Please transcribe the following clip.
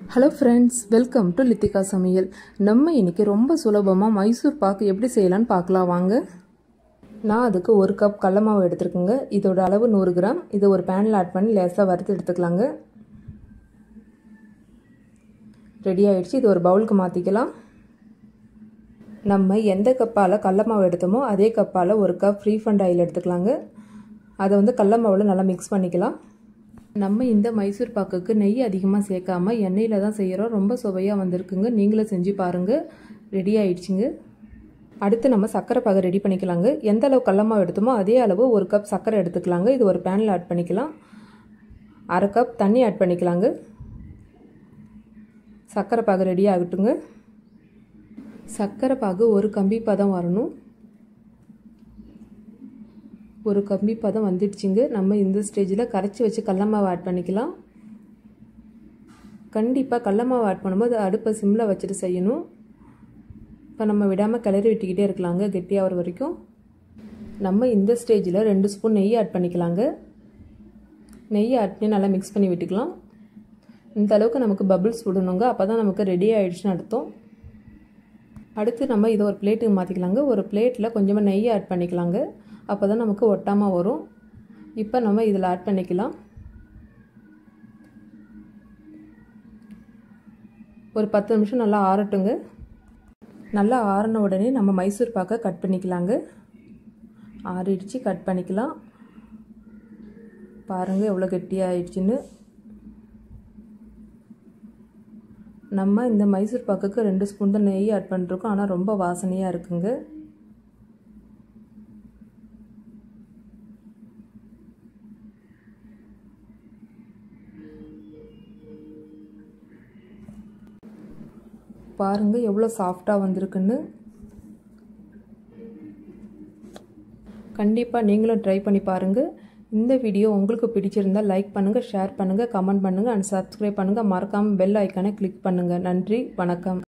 hello friends welcome to Lithika சமையல் நம்ம இன்னைக்கு ரொம்ப சுலபமாக மைசூர் பாக்கு எப்படி செய்யலான்னு பார்க்கலாம் வாங்க நான் அதுக்கு ஒரு கப் கடல மாவு எடுத்துருக்கேங்க இதோட அளவு நூறு கிராம் இதை ஒரு பேனில் ஆட் பண்ணி லேசாக வறுத்து எடுத்துக்கலாங்க ரெடி ஆகிடுச்சு இது ஒரு பவுலுக்கு மாற்றிக்கலாம் நம்ம எந்த கப்பால் கடல மாவு எடுத்தோமோ அதே கப்பால் ஒரு கப் ஃப்ரீ ஃபண்ட் ஆயில் எடுத்துக்கலாங்க அதை வந்து கடல மாவில் நல்லா மிக்ஸ் பண்ணிக்கலாம் நம்ம இந்த மைசூர் பாக்குக்கு நெய் அதிகமாக சேர்க்காம எண்ணெயில் தான் செய்கிறோம் ரொம்ப சுவையாக வந்திருக்குங்க நீங்களும் செஞ்சு பாருங்கள் ரெடி ஆயிடுச்சுங்க அடுத்து நம்ம சர்க்கரை பாகை ரெடி பண்ணிக்கலாங்க எந்த அளவு கடலமாவு எடுத்தோமோ அதே அளவு ஒரு கப் சர்க்கரை எடுத்துக்கலாங்க இது ஒரு பேனில் ஆட் பண்ணிக்கலாம் அரை கப் தண்ணி ஆட் பண்ணிக்கலாங்க சர்க்கரை பாகு ரெடி ஆகட்டுங்க சர்க்கரை பாகு ஒரு கம்பி பதம் வரணும் ஒரு கம்பி பதம் வந்துடுச்சுங்க நம்ம இந்த ஸ்டேஜில் கரைச்சி வச்சு கடலமாவை ஆட் பண்ணிக்கலாம் கண்டிப்பாக கடலமாவை ஆட் பண்ணும்போது அடுப்பை சிம்மில் வச்சுட்டு செய்யணும் இப்போ நம்ம விடாமல் கிளறி விட்டுக்கிட்டே இருக்கலாங்க கெட்டியாகிற வரைக்கும் நம்ம இந்த ஸ்டேஜில் ரெண்டு ஸ்பூன் நெய் ஆட் பண்ணிக்கலாங்க நெய் ஆட் பண்ணி நல்லா மிக்ஸ் பண்ணி விட்டுக்கலாம் இந்த அளவுக்கு நமக்கு பபிள்ஸ் விடணுங்க அப்போ தான் நமக்கு ரெடி ஆகிடுச்சுன்னு அர்த்தம் அடுத்து நம்ம இதை ஒரு பிளேட்டுக்கு மாற்றிக்கலாங்க ஒரு பிளேட்டில் கொஞ்சமாக நெய் ஆட் பண்ணிக்கலாங்க அப்போ தான் நமக்கு ஒட்டாமல் வரும் இப்போ நம்ம இதில் ஆட் பண்ணிக்கலாம் ஒரு பத்து நிமிஷம் நல்லா ஆறட்டுங்க நல்லா ஆறின உடனே நம்ம மைசூர் பாக்கை கட் பண்ணிக்கலாங்க ஆறிடுச்சு கட் பண்ணிக்கலாம் பாருங்கள் எவ்வளோ கெட்டியாகிடுச்சின்னு நம்ம இந்த மைசூர் பாக்குக்கு ரெண்டு ஸ்பூன் தான் நெய் ஆட் பண்ணிருக்கோம் ஆனால் ரொம்ப வாசனையாக இருக்குங்க பாருங்கள் எவ்வளோ சாஃப்டாக வந்திருக்குன்னு கண்டிப்பாக நீங்களும் ட்ரை பண்ணி பாருங்கள் இந்த வீடியோ உங்களுக்கு பிடிச்சிருந்தால் லைக் பண்ணுங்கள் ஷேர் பண்ணுங்கள் கமெண்ட் பண்ணுங்கள் அண்ட் சப்ஸ்கிரைப் பண்ணுங்கள் மறக்காமல் பெல் ஐக்கானை கிளிக் பண்ணுங்கள் நன்றி வணக்கம்